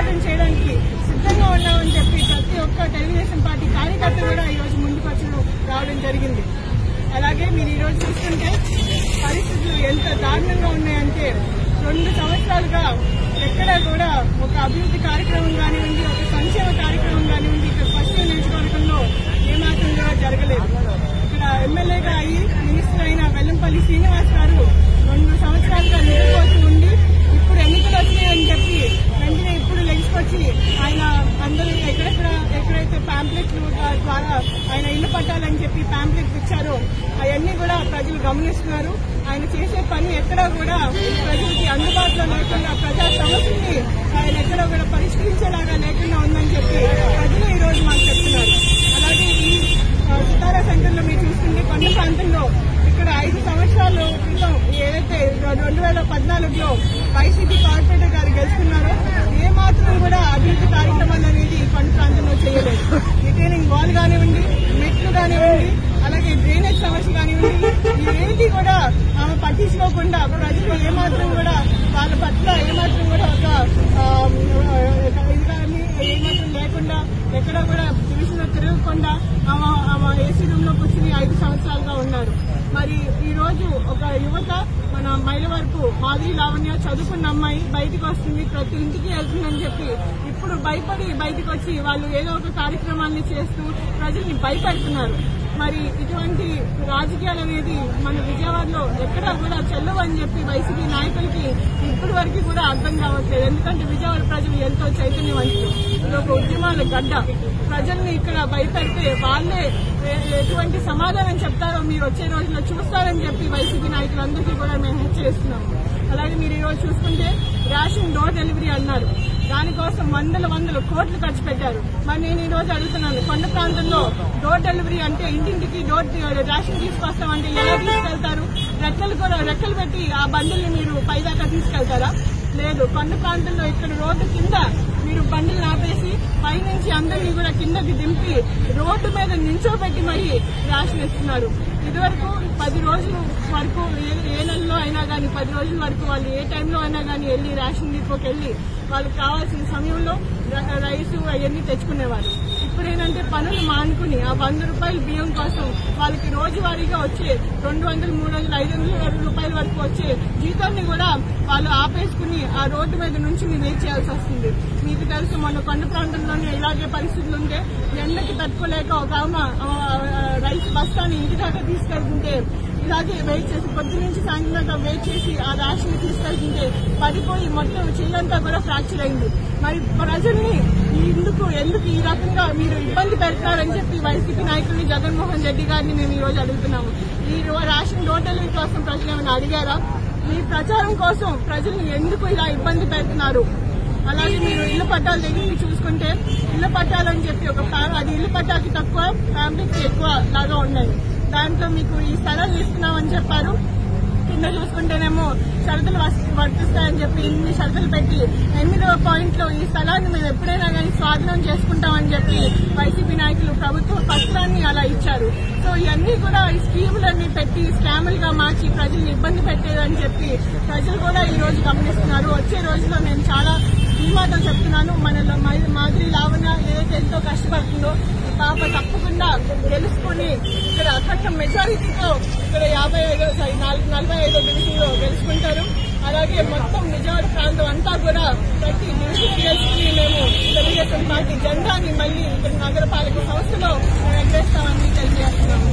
పోరాటం చేయడానికి సిద్ధంగా ఉన్నామని చెప్పి ప్రతి ఒక్క తెలుగుదేశం పార్టీ కార్యకర్త కూడా ఈ రోజు ముందుకు వచ్చి రావడం జరిగింది అలాగే మీరు ఈ రోజు చూస్తుంటే పరిస్థితులు ఎంత దారుణంగా ఉన్నాయంటే రెండు సంవత్సరాలుగా ఎక్కడ కూడా ఒక అభివృద్ధి కార్యక్రమం కానివ్వండి ఒక సంక్షేమ కార్యక్రమం కానివ్వండి ఇక్కడ పశ్చిమ నియోజకవర్గంలో ఏమాత్రం కూడా జరగలేదు ఇక్కడ ఎమ్మెల్యేగా అయ్యి మినిస్టర్ అయిన వెల్లంపల్లి శ్రీనివాస్ గారు రెండు సంవత్సరాలుగా నిలిపోతూ ఉండి ఇప్పుడు ఎన్నికలు వచ్చినాయని చెప్పి వెంటనే ఇప్పుడు లెగిసుకొచ్చి ఆయన అందరూ ఎక్కడెక్కడ ఎక్కడైతే ప్యాంప్లెట్లు ద్వారా ఆయన ఇల్లు పట్టాలని చెప్పి ప్యాంప్లెట్స్ ఇచ్చారో అవన్నీ కూడా ప్రజలు గమనిస్తున్నారు ఆయన చేసే పని ఎక్కడా కూడా ప్రజలకి అందుబాటులో లేకుండా ప్రజా సమస్యని ఆయన ఎక్కడా కూడా పరిష్కరించేలాగా లేకుండా ఉందని చెప్పి ప్రజలు ఈ రోజు మాకు చెప్తున్నారు అలాగే ఈ ఆ, సితారా సెంటర్ లో మీరు చూస్తుంటే కొండ ప్రాంతంలో ఇక్కడ ఐదు సంవత్సరాల క్రితం ఏదైతే రెండు వేల పద్నాలుగులో వైసీపీ కార్పొరేటర్ గారు గెలుచుకున్నారో ఏ మాత్రం కూడా అభివృద్ధి కార్యక్రమాలు అనేది ఈ కొండ ప్రాంతంలో చేయలేదు రిటైనింగ్ వాల్ కానివ్వండి మెట్లు కానివ్వండి అలాగే డ్రైనేజ్ సమస్య కానివ్వండి ఇవేంటి కూడా ఆమె పట్టించుకోకుండా ప్రజలు ఏమాత్రం కూడా వాళ్ళ పట్ల ఏమాత్రం కూడా ఒక ఆ, ఇది కానీ ఏమాత్రం లేకుండా ఎక్కడ కూడా డివిజన్ తిరగకుండా ఆమె ఆమె ఏసీ రూమ్ లో కూర్చుని ఐదు సంవత్సరాలుగా ఉన్నారు మరి ఈ రోజు ఒక యువత మన మైల వరకు మాది లావణ్య చదువుకున్న అమ్మాయి బయటకు వస్తుంది ప్రతి ఇంటికి వెళ్తుందని చెప్పి ఇప్పుడు భయపడి బయటకు వచ్చి వాళ్ళు ఏదో ఒక కార్యక్రమాన్ని చేస్తూ ప్రజల్ని భయపెడుతున్నారు మరి ఇటువంటి రాజకీయాలు అనేది మన విజయవాడలో ఎక్కడా కూడా చెల్లవని చెప్పి వైసీపీ నాయకులకి ఇప్పటి వరకు కూడా అర్థం కావట్లేదు ఎందుకంటే విజయవాడ ప్రజలు ఎంతో చైతన్యవంతులు ఇది ఒక ఉద్యమాల గడ్డ ప్రజల్ని ఇక్కడ భయపెడితే వాళ్ళే ఎ- ఎటువంటి సమాధానం చెప్తారో మీరు వచ్చే రోజుల్లో చూస్తారని చెప్పి వైసీపీ నాయకులందరికీ కూడా మేము హెచ్చరిస్తున్నాము అలాగే మీరు ఈ రోజు చూసుకుంటే రేషన్ డోర్ డెలివరీ అన్నారు దానికోసం వందల వందల కోట్లు ఖర్చు పెట్టారు మరి నేను ఈ రోజు అడుగుతున్నాను కొండ ప్రాంతంలో డోర్ డెలివరీ అంటే ఇంటింటికి డోర్ రేషన్ తీసుకొస్తామంటే ఎలా తీసుకెళ్తారు రెక్కలు కూడా రెక్కలు పెట్టి ఆ బండిల్ని మీరు పైదాకా తీసుకెళ్తారా లేదు కొండ ప్రాంతంలో ఇక్కడ రోడ్డు కింద మీరు బండిలు ఆపేసి పైనుంచి అందరినీ కూడా కిందకి దింపి రోడ్డు మీద నించోబెట్టి మరి రేషన్ ఇస్తున్నారు ఇదివరకు పది రోజుల వరకు ఏ- ఏ నెలలో అయినా కానీ పది రోజుల వరకు వాళ్ళు ఏ టైంలో అయినా కానీ వెళ్ళి రేషన్ డిపోకి వెళ్ళి వాళ్ళకి కావాల్సిన సమయంలో ర- రైస్ అవన్నీ తెచ్చుకునేవారు ఇప్పుడు ఏంటంటే పనులు మానుకుని ఆ వంద రూపాయల బియ్యం కోసం వాళ్ళకి రోజువారీగా వచ్చే రెండు వందలు మూడు వందలు ఐదు వందల రూపాయల వరకు వచ్చే జీతాన్ని కూడా వాళ్ళు ఆపేసుకుని ఆ రోడ్డు మీద నుంచి వెయిట్ చేయాల్సి వస్తుంది మీకు తెలుసు మొన్న కొండ ప్రాంతంలోనే ఇలాగే పరిస్థితులు ఉంటే ఎండకి తట్టుకోలేక ఒక ఆమె ఆ, ఆ, రైస్ బస్తాని ఇంటి దాకా తీసుకెళ్తుంటే ఇలాగే వెయిట్ చేసి పొద్దు నుంచి సాయంత్రం దాకా వెయిట్ చేసి ఆ రేషన్ తీసుకెళ్తుంటే పడిపోయి మొత్తం చెయ్యంతా కూడా ఫ్రాక్చర్ అయింది మరి ప్రజల్ని ఎందుకు ఎందుకు ఈ రకంగా మీరు ఇబ్బంది పెడతారని చెప్పి వైసీపీ నాయకుల్ని జగన్మోహన్ రెడ్డి గారిని మేము ఈ రోజు అడుగుతున్నాము ఈ రో- రేషన్ డోర్ డెలివరీ కోసం ప్రజలు ఏమైనా అడిగారా మీ ప్రచారం కోసం ప్రజల్ని ఎందుకు ఇలా ఇబ్బంది పెడుతున్నారు అలాగే మీరు ఇల్లు పట్టాల దగ్గరికి చూసుకుంటే ఇల్లు పట్టాలని చెప్పి ఒక ఫ్యా- అది ఇల్లు పట్టాకి తక్కువ ఫ్యామిలీకి ఎక్కువ లాగా ఉన్నాయి దాంట్లో మీకు ఈ స్థలాలు ఇస్తున్నామని చెప్పారు కింద చూసుకుంటేనేమో షరతులు వస్- వర్తిస్తాయని చెప్పి ఇన్ని షరతులు పెట్టి ఎనిమిదవ పాయింట్ లో ఈ స్థలాన్ని మేము ఎప్పుడైనా కానీ స్వాధీనం చేసుకుంటామని చెప్పి వైసీపీ నాయకులు ప్రభుత్వ పత్రాన్ని అలా ఇచ్చారు సో ఇవన్నీ కూడా ఈ స్కీములన్నీ పెట్టి స్కాములుగా మార్చి ప్రజల్ని ఇబ్బంది పెట్టేదని చెప్పి ప్రజలు కూడా ఈ రోజు గమనిస్తున్నారు వచ్చే రోజుల్లో నేను చాలా ధీమాతో చెప్తున్నాను మనలో మా- మాదిరి లావణ ఏదైతే ఎంతో కష్టపడుతుందో ఈ పాప తప్పకుండా గెలుచుకొని ఇక్కడ అఖండ మెజారిటీతో ఇక్కడ యాభై ఐదో సారీ నాలుగు నలభై ఐదో డివిజన్ లో గెలుచుకుంటారు అలాగే మొత్తం విజయవాడ ప్రాంతం అంతా కూడా ప్రతి డివిజన్ గెలుచుకుని మేము తెలుగుదేశం పార్టీ జెండాని మళ్ళీ ఇక్కడ నగరపాలక సంస్థలో మేము ఎగరేస్తామని తెలియజేస్తున్నాము